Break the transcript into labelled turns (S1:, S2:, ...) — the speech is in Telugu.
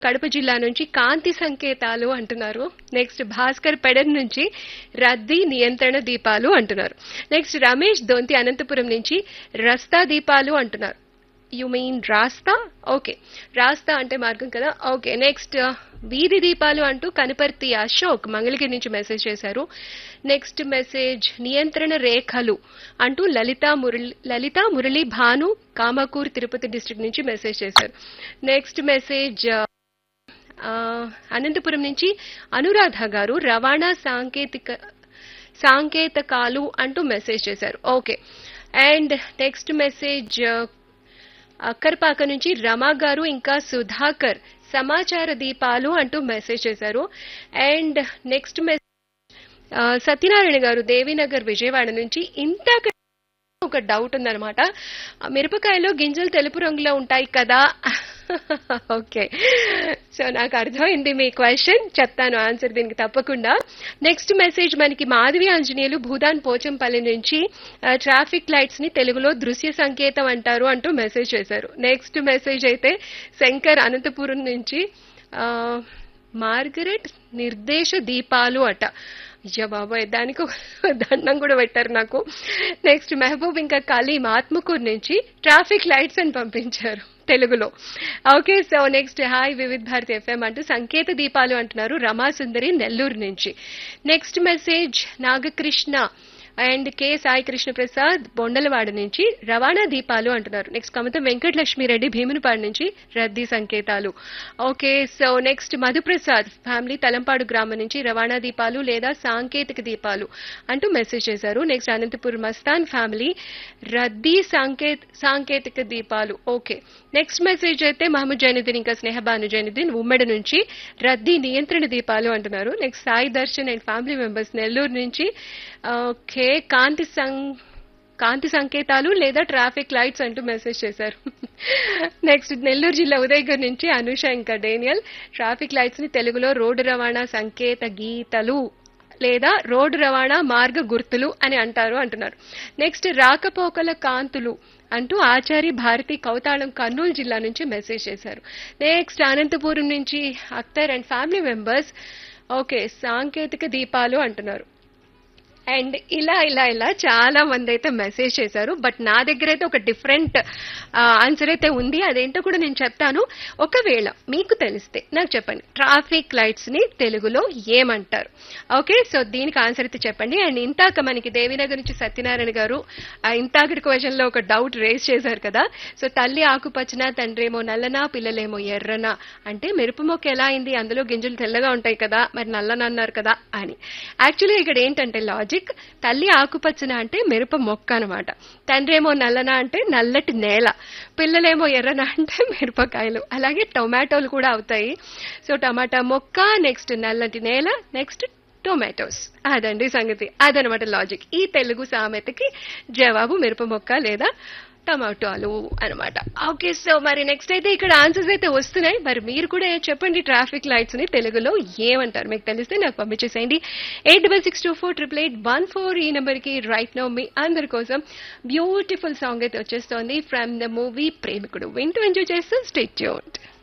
S1: కడప జిల్లా నుంచి కాంతి సంకేతాలు అంటున్నారు నెక్స్ట్ భాస్కర్ పెడన్ నుంచి రద్దీ నియంత్రణ దీపాలు అంటున్నారు నెక్స్ట్ రమేష్ దొంతి అనంతపురం నుంచి రస్తా దీపాలు అంటున్నారు యు మీన్ రాస్తా ఓకే రాస్తా అంటే మార్గం కదా ఓకే నెక్స్ట్ వీధి దీపాలు అంటూ కనపర్తి అశోక్ మంగళగిరి నుంచి మెసేజ్ చేశారు నెక్స్ట్ మెసేజ్ నియంత్రణ రేఖలు అంటూ లలిత మురళి లలిత మురళి భాను కామకూర్ తిరుపతి డిస్ట్రిక్ట్ నుంచి మెసేజ్ చేశారు నెక్స్ట్ మెసేజ్ ఆ, అనంతపురం నుంచి అనురాధ గారు రవాణా సాంకేతిక సాంకేతకాలు అంటూ మెసేజ్ చేశారు okay and next message Akkarpaka నుంచి రమా గారు ఇంకా సుధాకర్ సమాచార దీపాలు అంటూ మెసేజ్ చేశారు అండ్ నెక్స్ట్ మెసేజ్ సత్యనారాయణ గారు దేవీనగర్ విజయవాడ నుంచి ఇంత ఒక డౌట్ ఉందన్నమాట ఆ మిరపకాయలో గింజలు తెలుపు రంగులో ఉంటాయి కదా ఓకే సో నాకు అర్థమైంది మీ క్వశ్చన్ చెప్తాను ఆన్సర్ దీనికి తప్పకుండా నెక్స్ట్ మెసేజ్ మనకి మాధవి ఆంజనేయులు భూదాన్ పోచంపల్లి నుంచి ఆ, ట్రాఫిక్ లైట్స్ ని తెలుగులో దృశ్య సంకేతం అంటారు అంటూ మెసేజ్ చేశారు నెక్స్ట్ మెసేజ్ అయితే శంకర్ అనంతపురం నుంచి ఆ, మార్గరెట్ నిర్దేశ దీపాలు అట అయ్యా బాబాయ్ దానికి ఒక దండం కూడా పెట్టారు నాకు నెక్స్ట్ మెహబూబ్ ఇంకా కలీం ఆత్మకూరు నుంచి ట్రాఫిక్ లైట్స్ అని పంపించారు తెలుగులో okay so next hi Vividh Bharati FM అంటూ సంకేత దీపాలు అంటున్నారు రమాసుందరి నెల్లూరు నుంచి next message Nagakrishna and K Sai Krishna Prasad Bondalavada నుంచి రవాణా దీపాలు అంటున్నారు నెక్స్ట్ కమతం వెంకటలక్ష్మిరెడ్డి భీమునిపాడు నుంచి రద్దీ సంకేతాలు okay so next Madhuprasad family Talampadu గ్రామం నుంచి రవాణా దీపాలు లేదా సాంకేతిక దీపాలు అంటూ మెసేజ్ చేశారు నెక్స్ట్ అనంతపూర్ మస్తాన్ ఫ్యామిలీ రద్దీ సాంకేత సాంకేతిక దీపాలు ఓకే నెక్స్ట్ మెసేజ్ అయితే మహమ్మద్ జైనుద్దీన్ ఇంకా స్నేహబాను జైనుద్దీన్ ఉమ్మడి నుంచి రద్దీ నియంత్రణ దీపాలు అంటున్నారు next Sai Darshan and family members Nellore నుంచి ఓకే కాంతి సం కాంతి సంకేతాలు లేదా ట్రాఫిక్ లైట్స్ అంటూ మెసేజ్ చేశారు నెక్స్ట్ నెల్లూరు జిల్లా ఉదయగిరి నుంచి అనుష ఇంకా డేనియల్ ట్రాఫిక్ లైట్స్ ని తెలుగులో రోడ్డు రవాణా సంకేత గీతలు లేదా రోడ్డు రవాణా మార్గ గుర్తులు అని అంటారు అంటున్నారు నెక్స్ట్ రాకపోకల కాంతులు అంటూ ఆచారి భారతి కౌతాళం కర్నూలు జిల్లా నుంచి మెసేజ్ చేశారు నెక్స్ట్ అనంతపురం నుంచి Akhtar and family members okay సాంకేతిక దీపాలు అంటున్నారు అండ్ ఇలా ఇలా ఇలా చాలా మంది అయితే మెసేజ్ చేశారు బట్ నా దగ్గర అయితే ఒక డిఫరెంట్ ఆన్సర్ అయితే ఉంది అదేంటో కూడా నేను చెప్తాను ఒకవేళ మీకు తెలిస్తే నాకు చెప్పండి ట్రాఫిక్ లైట్స్ ని తెలుగులో ఏమంటారు ఓకే సో దీనికి ఆన్సర్ అయితే చెప్పండి అండ్ ఇంతాక మనకి దేవినగర్ నుంచి సత్యనారాయణ గారు ఆ ఇంతాకటి క్వశ్చన్ లో ఒక డౌట్ రేస్ చేశారు కదా సో తల్లి ఆకుపచ్చన తండ్రేమో నల్లనా పిల్లలేమో ఎర్రనా అంటే మెరుపు మొక్క ఎలా అయింది అందులో గింజలు తెల్లగా ఉంటాయి కదా మరి నల్లన అన్నారు కదా అని యాక్చువల్లీ ఇక్కడ ఏంటంటే లాజిక్ తల్లి ఆకుపచ్చన అంటే మిరప మొక్క అనమాట తండ్రేమో నల్లన అంటే నల్లటి నేల పిల్లలేమో ఎర్రన అంటే మిరపకాయలు అలాగే టొమాటోలు కూడా అవుతాయి సో టమాటా మొక్క నెక్స్ట్ నల్లటి నేల నెక్స్ట్ టొమాటోస్ అదండి సంగతి అదనమాట లాజిక్ ఈ తెలుగు సామెతకి జవాబు మిరప మొక్క లేదా టమాటోలు అనమాట ఓకే సో మరి నెక్స్ట్ అయితే ఇక్కడ ఆన్సర్స్ అయితే వస్తున్నాయి మరి మీరు కూడా చెప్పండి ట్రాఫిక్ లైట్స్ ని తెలుగులో ఏమంటారు మీకు తెలిస్తే నాకు పంపించేసేయండి eight double six two four triple eight one four ఈ నెంబర్ కి రైట్ నో మీ అందరి కోసం బ్యూటిఫుల్ సాంగ్ అయితే వచ్చేస్తోంది ఫ్రమ్ ద మూవీ ప్రేమికుడు వింటూ ఎంజాయ్ చేస్తూ స్టేట్ ట్యూన్డ్